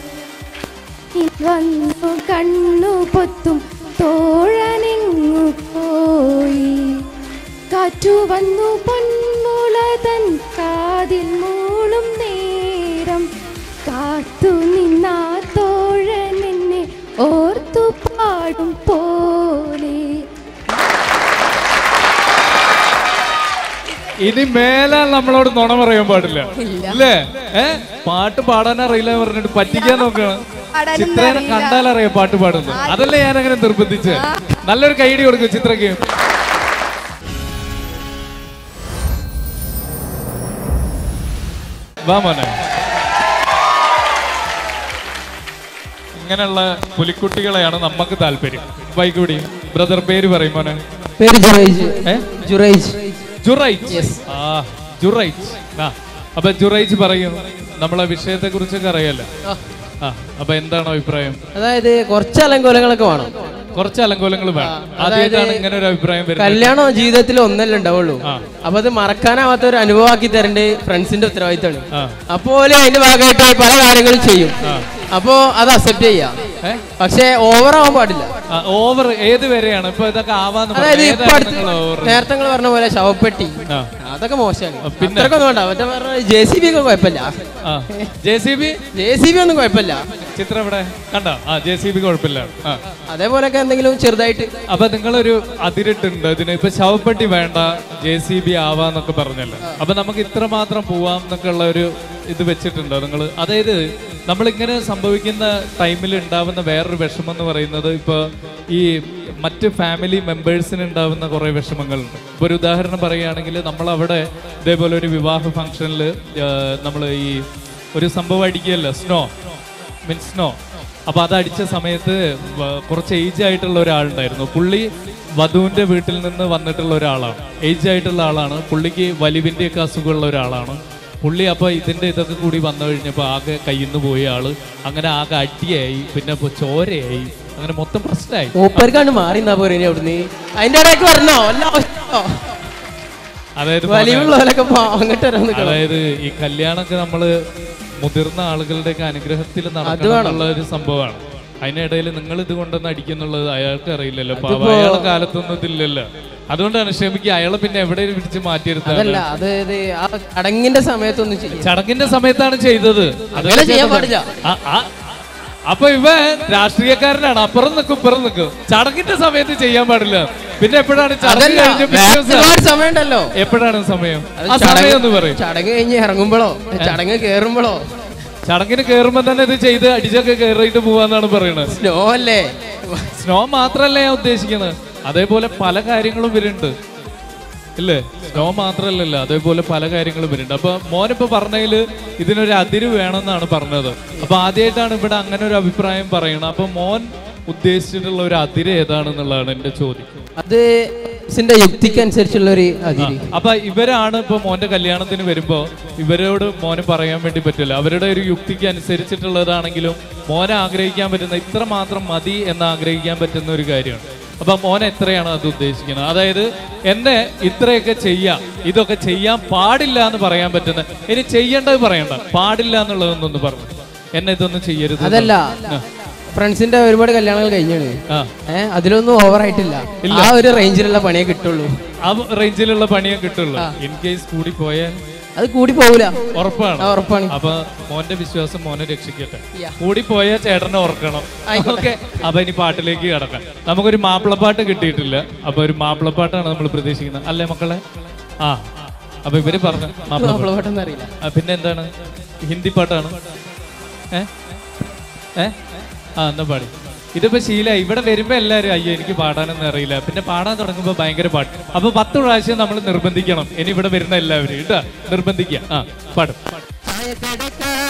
വന്നു കണ്ണു പൊത്തും തോഴനെങ്ങു പോയി കാറ്റു വന്നു പൊന്മുളതൻ കാതിൽ മൂളും നേരം കാത്തു നിന്നാ തോഴൻ എന്നെ ഓർത്തു പാടും പോലെ ഇനി മേലാൽ നമ്മളോട് നുണ പറയാൻ പാടില്ല ഇല്ലേ ഏ പാട്ട് പാടാൻ അറിയില്ല എന്ന് പറഞ്ഞിട്ട് പറ്റിക്കാൻ നോക്കണം പാടാനൊന്നും ചിത്രനെ അറിയില്ല. കണ്ടാൽ അറിയാം പാട്ട് പാടുന്നത് അതല്ലേ ഞാൻ അങ്ങനെ നിർബന്ധിച്ച് നല്ലൊരു കൈഡി കൊടുക്കും ചിത്രക്ക് വാ മോനെ ഇങ്ങനെയുള്ള പുലിക്കുട്ടികളെയാണ് നമുക്ക് താല്പര്യം വൈകൂടി ബ്രദർ പേര് പറയും മോനെ പേര് ജുറൈജ് ഏ ജുറൈജ് ജുറൈറ്റ് ആ ജുറൈറ്റ് ആ അപ്പൊ ജുറൈറ്റ് പറയും നമ്മളെ വിഷയത്തെ കുറിച്ചൊക്കെ അറിയാലോ ആ അപ്പൊ എന്താണ് അഭിപ്രായം അതായത് കുറച്ച് അലങ്കോലങ്ങളൊക്കെ വേണം കുറച്ച് അലങ്കോലങ്ങൾ വേണം ആദ്യമായിട്ടാണ് ഇങ്ങനെ ഒരു അഭിപ്രായം വരുന്നത് കല്യാണം ജീവിതത്തിൽ ഒന്നല്ലേ ഉണ്ടാവുള്ളൂ അപ്പൊ അത് മറക്കാനാവാത്ത ഒരു അനുഭവമാക്കി തരേണ്ട ഫ്രണ്ട്സിന്റെ ഉത്തരവാദിത്തമാണ് ആ. അപ്പോൾ അതിന്റെ ഭാഗമായിട്ട് പല കാര്യങ്ങളും ചെയ്യും അപ്പോ അത് അക്സെപ്റ്റ് ചെയ്യാം ഏ? പക്ഷെ ഓവർ ആവാൻ പാടില്ല ഓവർ ഏത് വരെയാണ് ഇപ്പൊ ഇതൊക്കെ ആവാന്ന് അതായത് പറഞ്ഞു. ഇപ്പൊ ഏതാണ് അടുത്ത് നിങ്ങൾ over? നേരത്തെ നിങ്ങൾ പറഞ്ഞ പോലെ ശവപ്പെട്ടി ആ. അതൊക്കെ മോശമാണ് പിന്നെ? അത്രക്കൊന്നും വേണ്ട മറ്റേ പറഞ്ഞ ജെ സി ബി ഒക്കെ കുഴപ്പമില്ല ആ J C B J C B ഒന്നും കുഴപ്പമില്ല ചിത്രം ഇവിടെ കണ്ട ആ ജെ സി ബി കുഴപ്പമില്ല ആ അതേപോലൊക്കെ എന്തെങ്കിലും ചെറുതായിട്ട് അപ്പൊ നിങ്ങളൊരു അതിരിട്ടുണ്ട് ഇതിന് ഇപ്പൊ ശവപ്പെട്ടി വേണ്ട ജെ സി ബി ആവാന്നൊക്കെ പറഞ്ഞല്ലോ അപ്പൊ നമുക്ക് ഇത്രമാത്രം പോവാം എന്നൊക്കെ ഉള്ള ഒരു ഇത് വെച്ചിട്ടുണ്ടോ നിങ്ങൾ അതായത് നമ്മളിങ്ങനെ സംഭവിക്കുന്ന ടൈമിൽ ഉണ്ടാവുന്ന വേറൊരു വിഷമം എന്ന് പറയുന്നത് ഇപ്പൊ ഈ മറ്റ് ഫാമിലി മെമ്പേഴ്സിന് ഉണ്ടാവുന്ന കുറെ വിഷമങ്ങളുണ്ട് ഇപ്പൊ ഒരു ഉദാഹരണം പറയുകയാണെങ്കിൽ നമ്മൾ അവിടെ ഇതേപോലെ ഒരു വിവാഹ ഫംഗ്ഷനിൽ നമ്മൾ ഈ ഒരു സംഭവം അടിക്കുകയല്ല സ്നോ മീൻസ് സ്നോ അപ്പൊ അത് അടിച്ച സമയത്ത് വ- കുറച്ച് ഏജ് ആയിട്ടുള്ള ഒരാളുണ്ടായിരുന്നു പുള്ളി വധുവിന്റെ വീട്ടിൽ നിന്ന് വന്നിട്ടുള്ള ഒരാളാണ് ഏജ് ആയിട്ടുള്ള ആളാണ് പുള്ളിക്ക് വലിവിന്റെ ഒക്കെ അസുഖമുള്ള ഒരാളാണ് പുള്ളി അപ്പൊ ഇതിന്റെ ഇതൊക്കെ കൂടി വന്നു കഴിഞ്ഞപ്പോൾ ആകെ കയ്യിൽ നിന്ന് പോയ ആള് അങ്ങനെ ആകെ അടിയായി പിന്നെ ഇപ്പൊ ചോരയായി അങ്ങനെ മൊത്തം പ്രശ്നമായി മൂപ്പർക്കാണ്ട് മാറി എന്നാ പോരെ ഇനി അവിടുന്ന് അതിന്റെ ഇടയ്ക്ക് പറഞ്ഞോ അല്ല ആവശ്യമോ? അതായത് വലിവുള്ളവരൊക്കെ പോ- അങ്ങോട്ട് വരാൻ നിൽക്കണം അതായത് ഈ കല്യാണമൊക്കെ നമ്മള് മുതിർന്ന ആളുകളുടെയൊക്കെ അനുഗ്രഹത്തിൽ നടക്കണം എന്നുള്ള ഒരു സംഭവമാണ് അതിനിടയിൽ നിങ്ങൾ ഇത് കൊണ്ടൊന്ന് അടിക്കുന്നുള്ളത് അയാൾക്ക് അറിയില്ലല്ലോ പാവം അയാളെ കാലത്തൊന്നും ഇതില്ലല്ലോ അതുകൊണ്ടാണ് ക്ഷമിക്കുക അയാളെ പിന്നെ എവിടെ പിടിച്ച് മാറ്റിയെടുത്തത് അതല്ല അത് ഇത് ആ ചടങ്ങിന്റെ സമയത്തൊന്നും ചെയ്യും ചടങ്ങിന്റെ സമയത്താണ് ചെയ്തത് അങ്ങനെ ചെയ്യാൻ പാടില്ല. ആ, ആ. അപ്പൊ ഇവ രാഷ്ട്രീയക്കാരനാണ് അപ്പുറം നിൽക്കും ഇപ്പുറം നിൽക്കും ചടങ്ങിന്റെ സമയത്ത് ചെയ്യാൻ പാടില്ല പിന്നെ എപ്പോഴാണ് ചടങ്ങ് അതല്ല കഴിഞ്ഞ പിറ്റേ വേറെ ദിവസം? ഒരുപാട് സമയമുണ്ടല്ലോ എപ്പോഴാണ് സമയം അത് ആ സമയം ഒന്ന് പറയും ചടങ്ങ് കഴിഞ്ഞ് ഇറങ്ങുമ്പോഴോ ചടങ്ങ് കേറുമ്പോഴോ ചടങ്ങിന് കേറുമ്പോ തന്നെ ഇത് ചെയ്ത് അടിച്ചൊക്കെ കയറിയിട്ട് പോവാന്നാണ് പറയുന്നത് സ്നോ അല്ലേ സ്നോ മാത്രല്ല ഞാൻ ഉദ്ദേശിക്കുന്നത് അതേപോലെ പല കാര്യങ്ങളും വരുന്നുണ്ട് ഇല്ലേ സ്നോ മാത്രല്ലല്ലോ അതേപോലെ പല കാര്യങ്ങളും വരുന്നുണ്ട് അപ്പൊ മോനിപ്പോ പറഞ്ഞതില് ഇതിനൊരു അതിര് വേണമെന്നാണ് പറഞ്ഞത് അപ്പൊ ആദ്യമായിട്ടാണ് ഇവിടെ അങ്ങനെ ഒരു അഭിപ്രായം പറയണത് അപ്പൊ മോൻ ഉദ്ദേശിച്ചിട്ടുള്ള ഒരു അതിര് ഏതാണെന്നുള്ളതാണ് എന്റെ ചോദ്യം അത് ന്റെ യുക്തിക്ക് അനുസരിച്ചുള്ള ഒരു അതിരി അപ്പൊ ഇവരാണ് ഇപ്പൊ മോന്റെ കല്യാണത്തിന് വരുമ്പോ ഇവരോട് മോന് പറയാൻ വേണ്ടി പറ്റില്ല അവരുടെ ഒരു യുക്തിക്ക് അനുസരിച്ചിട്ടുള്ളതാണെങ്കിലും മോനെ ആഗ്രഹിക്കാൻ പറ്റുന്ന ഇത്ര മാത്രം മതി എന്ന് ആഗ്രഹിക്കാൻ പറ്റുന്ന ഒരു കാര്യമാണ് അപ്പൊ മോൻ എത്രയാണ് അത് ഉദ്ദേശിക്കുന്നത് അതായത് എന്നെ ഇത്രയൊക്കെ ചെയ്യാം ഇതൊക്കെ ചെയ്യാൻ പാടില്ല എന്ന് പറയാൻ പറ്റുന്ന ഇനി ചെയ്യേണ്ടത് പറയണ്ട പാടില്ല എന്നുള്ളതൊന്നൊന്ന് പറഞ്ഞു എന്നെ ഇതൊന്നും ചെയ്യരുത് അതല്ല ഫ്രണ്ട്സിന്റെ ഒരുപാട് കല്യാണങ്ങൾ കഴിഞ്ഞാണ് ആ ഏഹ് അതിലൊന്നും ഓവർ ആയിട്ടില്ല ആ ഒരു റേഞ്ചിലുള്ള പണിയെ കിട്ടുള്ളൂ ആ റേഞ്ചിലുള്ള പണിയെ കിട്ടുള്ളൂ ഇൻ കേസ് കൂടി പോയാൽ അത് കൂടി പോകൂല ഉറപ്പാണ് ആ, ഉറപ്പാണ് അപ്പൊ മോന്റെ വിശ്വാസം മോനെ രക്ഷിക്കട്ടെ Yeah. കൂടി പോയാൽ ചേട്ടനെ ഓർക്കണം ഓക്കെ അപ്പൊ ഇനി പാട്ടിലേക്ക് കടക്കാം നമുക്കൊരു മാപ്പിളപ്പാട്ട് കിട്ടിയിട്ടില്ല അപ്പൊ ഒരു മാപ്പിളപ്പാട്ടാണ് നമ്മൾ പ്രതീക്ഷിക്കുന്നത് അല്ലേ മക്കളെ ആ അപ്പൊ ഇവര് പറഞ്ഞു മാപ്പിളപ്പാട്ട് മാപ്പിളപ്പാട്ടൊന്നും അറിയില്ല ആ, പിന്നെ എന്താണ് ഹിന്ദി പാട്ടാണ് ഏ ഏ ആ എന്നാ പാടി ഇതിപ്പോ ശീലമായി ഇവിടെ വരുമ്പോ എല്ലാരും അയ്യോ എനിക്ക് പാടാനൊന്നും അറിയില്ല പിന്നെ പാടാൻ തുടങ്ങുമ്പോ ഭയങ്കര പാട്ട് അപ്പൊ പത്ത് പ്രാവശ്യം നമ്മൾ നിർബന്ധിക്കണം ഇനി ഇവിടെ വരുന്ന എല്ലാവരും കേട്ടാ നിർബന്ധിക്കുക ആ പാടും ചായക്കടക്കാരൻ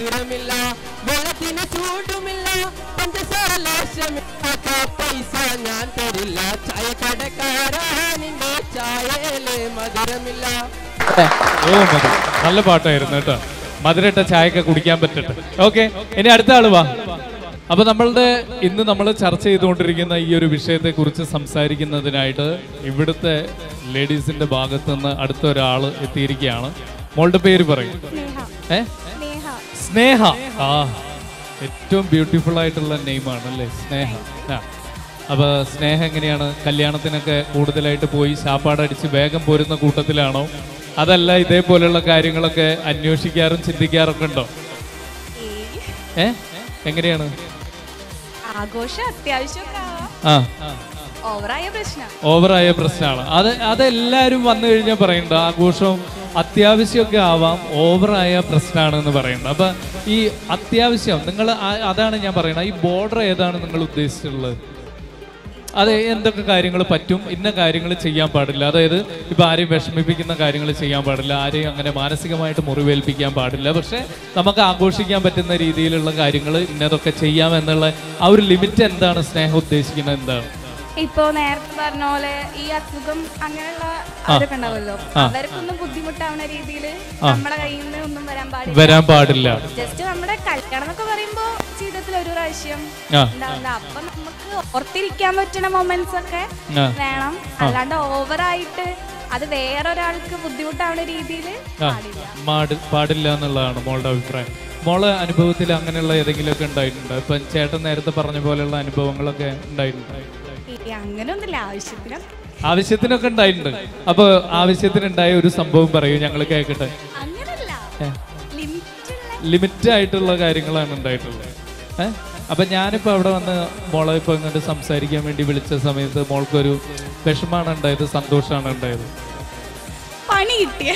മധുരമില്ല വെള്ളത്തിന് ചൂടുമില്ല പഞ്ചസാര ലേശമില്ല പൈസ ഞാൻ തരില്ല ചായക്കടക്കാരാ നിന്റെ ചായയില് മധുരമില്ല ഓ മതി നല്ല പാട്ടായിരുന്നു കേട്ടോ മധുരട്ട ചായയൊക്കെ കുടിക്കാൻ പറ്റട്ടെ ഓക്കെ ഇനി അടുത്ത ആള് വാ അപ്പൊ നമ്മളുടെ ഇന്ന് നമ്മൾ ചർച്ച ചെയ്തുകൊണ്ടിരിക്കുന്ന ഈ ഒരു വിഷയത്തെ കുറിച്ച് സംസാരിക്കുന്നതിനായിട്ട് ഇവിടുത്തെ ലേഡീസിന്റെ ഭാഗത്ത് നിന്ന് അടുത്ത ഒരാൾ എത്തിയിരിക്കുകയാണ് മോളുടെ പേര് പറയും ഏ സ്നേഹ ആ ഏറ്റവും ബ്യൂട്ടിഫുൾ ആയിട്ടുള്ള നെയിമാണ് അല്ലേ സ്നേഹ ആ അപ്പൊ സ്നേഹ എങ്ങനെയാണ് കല്യാണത്തിനൊക്കെ കൂടുതലായിട്ട് പോയി ശാപ്പാടടിച്ച് വേഗം പോരുന്ന കൂട്ടത്തിലാണോ അതല്ല ഇതേപോലെയുള്ള കാര്യങ്ങളൊക്കെ അന്വേഷിക്കാറും ചിന്തിക്കാറൊക്കെ ഉണ്ടോ ഏ എങ്ങനെയാണ് ആഘോഷം അത്യാവശ്യമൊക്കെ ആവാം. ആ ഓവറായ പ്രശ്നം ഓവറായ പ്രശ്നമാണ് അത് അതെല്ലാവരും വന്നു കഴിഞ്ഞാൽ പറയുന്നുണ്ട് ആഘോഷം അത്യാവശ്യമൊക്കെ ആവാം ഓവറായ പ്രശ്നമാണ് എന്ന് പറയുന്നുണ്ട് അപ്പൊ ഈ അത്യാവശ്യം നിങ്ങൾ അതാണ് ഞാൻ പറയുന്നത് ഈ ബോർഡർ ഏതാണ് നിങ്ങൾ ഉദ്ദേശിച്ചിട്ടുള്ളത് അത് എന്തൊക്കെ കാര്യങ്ങൾ പറ്റും ഇന്ന കാര്യങ്ങൾ ചെയ്യാൻ പാടില്ല അതായത് ഇപ്പൊ ആരെയും വിഷമിപ്പിക്കുന്ന കാര്യങ്ങൾ ചെയ്യാൻ പാടില്ല ആരെയും അങ്ങനെ മാനസികമായിട്ട് മുറിവേൽപ്പിക്കാൻ പാടില്ല പക്ഷെ നമുക്ക് ആഘോഷിക്കാൻ പറ്റുന്ന രീതിയിലുള്ള കാര്യങ്ങൾ ഇന്നതൊക്കെ ചെയ്യാം എന്നുള്ള ആ ഒരു ലിമിറ്റ് എന്താണ് സ്നേഹം ഉദ്ദേശിക്കുന്നത് എന്താണ് ഇപ്പോ നേരത്തെ പറഞ്ഞ പോലെ ഈ അസുഖം അങ്ങനെയുള്ള അതൊക്കെ ഉണ്ടാവുമല്ലോ അവർക്കൊന്നും ബുദ്ധിമുട്ടാവുന്ന രീതിയിൽ നമ്മുടെ കയ്യിൽ നിന്ന് ഒന്നും വരാൻ പാടില്ല വരാൻ പാടില്ല ജസ്റ്റ് നമ്മുടെ കല്യാണം എന്നൊക്കെ പറയുമ്പോ ജീവിതത്തിൽ ഒരു പ്രാവശ്യം ആ. ഉണ്ടാവില്ല അപ്പൊ നമുക്ക് ഓർത്തിരിക്കാൻ പറ്റുന്ന മൊമെന്റ്സ് ഒക്കെ ആ. വേണം അല്ലാണ്ട് ഓവറായിട്ട് അത് വേറൊരാൾക്ക് ബുദ്ധിമുട്ടാവുന്ന രീതിയിൽ ആ, പാടില്ല മാട് പാടില്ല എന്നുള്ളതാണ് മോളുടെ അഭിപ്രായം മോളെ അനുഭവത്തിൽ അങ്ങനെയുള്ള ഏതെങ്കിലുമൊക്കെ ഉണ്ടായിട്ടുണ്ടോ ഇപ്പൊ ചേട്ടൻ നേരത്തെ പറഞ്ഞ പോലെയുള്ള അനുഭവങ്ങളൊക്കെ ഉണ്ടായിട്ടുണ്ട് ഈ അങ്ങനെയൊന്നുമില്ല ആവശ്യത്തിന് ആവശ്യത്തിനൊക്കെ ഉണ്ടായിട്ടുണ്ട് അപ്പൊ ആവശ്യത്തിനുണ്ടായ ഒരു സംഭവം പറയൂ ഞങ്ങൾ കേൾക്കട്ടെ അങ്ങനല്ല ലിമിറ്റുള്ള ലിമിറ്റ് ആയിട്ടുള്ള കാര്യങ്ങളാണ് ഉണ്ടായിട്ടുള്ളത് ഏഹ് അപ്പൊ ഞാനിപ്പോ അവിടെ വന്ന് മോളെ ഇപ്പൊ ഇങ്ങോട്ട് സംസാരിക്കാൻ വേണ്ടി വിളിച്ച സമയത്ത് മോൾക്കൊരു വിഷമാണ് ഉണ്ടായത് സന്തോഷമാണ് ഉണ്ടായത് പണി കിട്ടിയ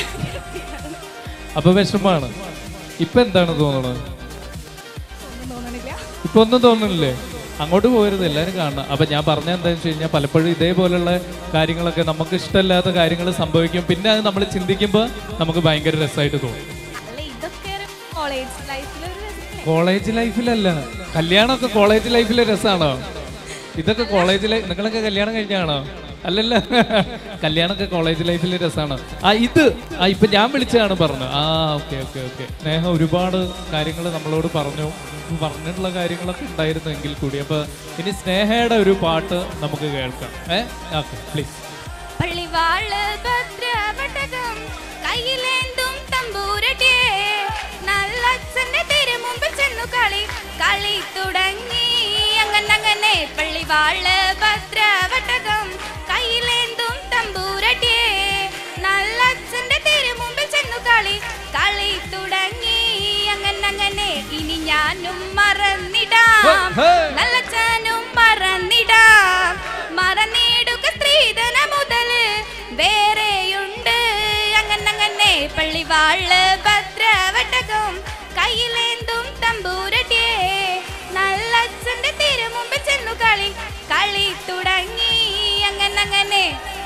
അപ്പൊ വിഷമാണ് ഇപ്പൊ എന്താണ് തോന്നുന്നത് ഒന്നും തോന്നണില്ല ഇപ്പൊ ഒന്നും തോന്നുന്നില്ലേ അങ്ങോട്ട് പോകരുത് എല്ലാവരും കാണണം അപ്പൊ ഞാൻ പറഞ്ഞ എന്താണെന്ന് വെച്ച് കഴിഞ്ഞാൽ പലപ്പോഴും ഇതേപോലുള്ള കാര്യങ്ങളൊക്കെ നമുക്ക് ഇഷ്ടമില്ലാത്ത കാര്യങ്ങൾ സംഭവിക്കും പിന്നെ അത് നമ്മൾ ചിന്തിക്കുമ്പോൾ നമുക്ക് ഭയങ്കര രസമായിട്ട് തോന്നും അല്ല ഇതൊക്കെ കോളേജ് ലൈഫിൽ ഒരു രസമല്ലേ കോളേജ് ലൈഫിലല്ല കല്യാണമൊക്കെ കോളേജ് ലൈഫിലെ രസമാണോ ഇതൊക്കെ കോളേജ് ലൈഫ് നിങ്ങളൊക്കെ കല്യാണം കഴിഞ്ഞാണോ അല്ലല്ല കല്യാണമൊക്കെ കോളേജ് ലൈഫിലെ രസമാണ് ആ ഇത് ആ ഇപ്പൊ ഞാൻ വിളിച്ചതാണ് പറഞ്ഞു ആ ഓക്കെ ഓക്കെ ഓക്കെ സ്നേഹം ഒരുപാട് കാര്യങ്ങൾ നമ്മളോട് പറഞ്ഞു പറഞ്ഞിട്ടുള്ള കാര്യങ്ങളൊക്കെ ഉണ്ടായിരുന്നു എങ്കിൽ കൂടി അപ്പൊ ഇനി സ്നേഹയുടെ ഒരു പാട്ട് നമുക്ക് കേൾക്കാം ഏ ഓക്കെ പ്ലീസ് പള്ളിവാള് ഭദ്രവട്ടകം കയ്യിലേന്തും തമ്പൂരട്ടിയെ നല്ലച്ഛന്റെ തിരുമുമ്പിൽ ചെന്നു കളി കളി തുടങ്ങി അങ്ങനെ പള്ളിവാള് ഭദ്രവട്ടകം കയ്യിലേന്തും തമ്പൂരട്ടിയെ നല്ലച്ഛന്റെ തിരുമുമ്പിൽ ചെന്നു കളി കളി തുടങ്ങി അങ്ങനെ ഇനി ഞാനും മറന്നിടാം നല്ലച്ഛനും മറന്നിടാം മറന്നിടുക സ്ത്രീധന മുതല് വേറെയുണ്ട് അങ്ങനെ പള്ളിവാള് ഭദ്രവട്ടകം കയ്യിലേന്തും തമ്പൂരട്ടിയെ നല്ലച്ഛന്റെ തിരുമുമ്പിൽ ചെന്നു കളി കളി തുടങ്ങി അങ്ങനെ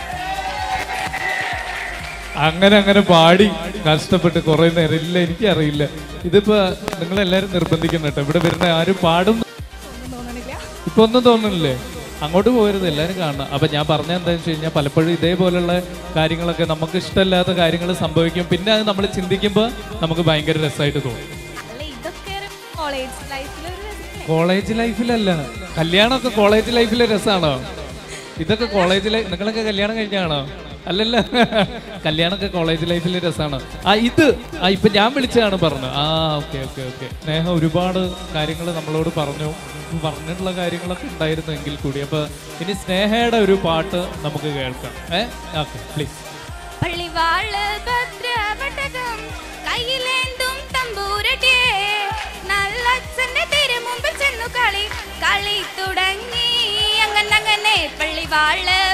അങ്ങനെ അങ്ങനെ പാടി കഷ്ടപ്പെട്ട് കുറെ നേരം ഇല്ല എനിക്കറിയില്ല ഇതിപ്പോ നിങ്ങൾ എല്ലാരും നിർബന്ധിക്കണം കേട്ടോ ഇവിടെ വരുന്ന ആരും പാടും ഒന്നും തോന്നണില്ല ഇപ്പൊ ഒന്നും തോന്നുന്നില്ലേ അങ്ങോട്ട് പോകരുത് എല്ലാവരും കാണണം അപ്പൊ ഞാൻ പറഞ്ഞ എന്താണെന്ന് വെച്ച് കഴിഞ്ഞാൽ പലപ്പോഴും ഇതേപോലുള്ള കാര്യങ്ങളൊക്കെ നമുക്ക് ഇഷ്ടമില്ലാത്ത കാര്യങ്ങൾ സംഭവിക്കും പിന്നെ അത് നമ്മൾ ചിന്തിക്കുമ്പോൾ നമുക്ക് ഭയങ്കര രസമായിട്ട് തോന്നും അല്ല ഇതൊക്കെ കോളേജ് ലൈഫിൽ ഒരു രസമല്ലേ കോളേജ് ലൈഫിലല്ല കല്യാണമൊക്കെ കോളേജ് ലൈഫിലെ രസമാണോ ഇതൊക്കെ കോളേജ് ലൈഫ് നിങ്ങളൊക്കെ കല്യാണം കഴിഞ്ഞാണോ അല്ലല്ല കല്യാണമൊക്കെ കോളേജ് ലൈഫിലെ രസമാണ് ആ ഇത് ആ ഇപ്പൊ ഞാൻ വിളിച്ചതാണ് പറഞ്ഞു ആ ഓക്കെ ഓക്കെ ഓക്കെ സ്നേഹം ഒരുപാട് കാര്യങ്ങൾ നമ്മളോട് പറഞ്ഞു പറഞ്ഞിട്ടുള്ള കാര്യങ്ങളൊക്കെ ഉണ്ടായിരുന്നു എങ്കിൽ കൂടി അപ്പൊ ഇനി സ്നേഹയുടെ ഒരു പാട്ട് നമുക്ക് കേൾക്കാം ഏ ഓക്കെ പ്ലീസ് പള്ളിവാള് ഭദ്രവട്ടകം കയ്യിലേന്തും തമ്പൂരട്ടിയെ നല്ലച്ഛന്റെ തിരുമുമ്പിൽ ചെന്നു കളി കളി തുടങ്ങി അങ്ങനെ പള്ളിവാള്